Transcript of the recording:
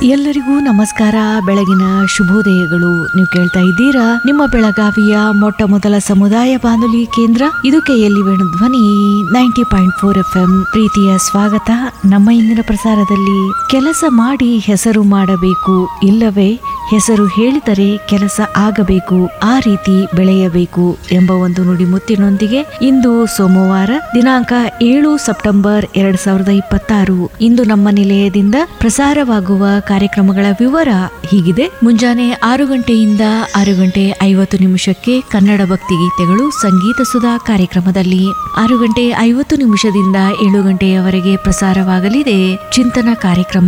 ಎಲ್ಲರಿಗೂ ನಮಸ್ಕಾರ ಬೆಳಗಿನ ಶುಭೋದಯಗಳು ನೀವು ಕೇಳ್ತಾ ಇದ್ದೀರಾ ನಿಮ್ಮ ಬೆಳಗಾವಿಯ ಮೊಟ್ಟ ಮೊದಲ ಸಮುದಾಯ ಬಾನುಲಿ ಕೇಂದ್ರ ಇದು KLE Venu Dhwani ninety point four F M ಪ್ರೀತಿಯ ಸ್ವಾಗತ ನಮ್ಮ ಇಂದಿನ ಪ್ರಸಾರದಲ್ಲಿ ಕೆಲಸ ಮಾಡಿ ಹೆಸರು ಮಾಡಬೇಕು ಇಲ್ಲವೇ ಹೆಸರು ಹೇಳಿದರೆ ಕೆಲಸ ಆಗಬೇಕು ಆ ರೀತಿ ಬೆಳೆಯಬೇಕು ಎಂಬ ಒಂದು ನುಡಿಮುತ್ತಿನೊಂದಿಗೆ ಇಂದು ಸೋಮವಾರ ದಿನಾಂಕ ಏಳು ಸೆಪ್ಟೆಂಬರ್ ಎರಡ್ ಸಾವಿರದ ಇಪ್ಪತ್ತಾರು ಇಂದು ನಮ್ಮ ನಿಲಯದಿಂದ ಪ್ರಸಾರವಾಗುವ ಕಾರ್ಯಕ್ರಮಗಳ ವಿವರ ಹೀಗಿದೆ ಮುಂಜಾನೆ ಆರು ಗಂಟೆಯಿಂದ ಆರು ಗಂಟೆ ಐವತ್ತು ನಿಮಿಷಕ್ಕೆ ಕನ್ನಡ ಭಕ್ತಿ ಗೀತೆಗಳು ಸಂಗೀತ ಸುಧಾ ಕಾರ್ಯಕ್ರಮದಲ್ಲಿ ಆರು ಗಂಟೆ ಐವತ್ತು ನಿಮಿಷದಿಂದ ಏಳು ಗಂಟೆಯವರೆಗೆ ಪ್ರಸಾರವಾಗಲಿದೆ ಚಿಂತನ ಕಾರ್ಯಕ್ರಮ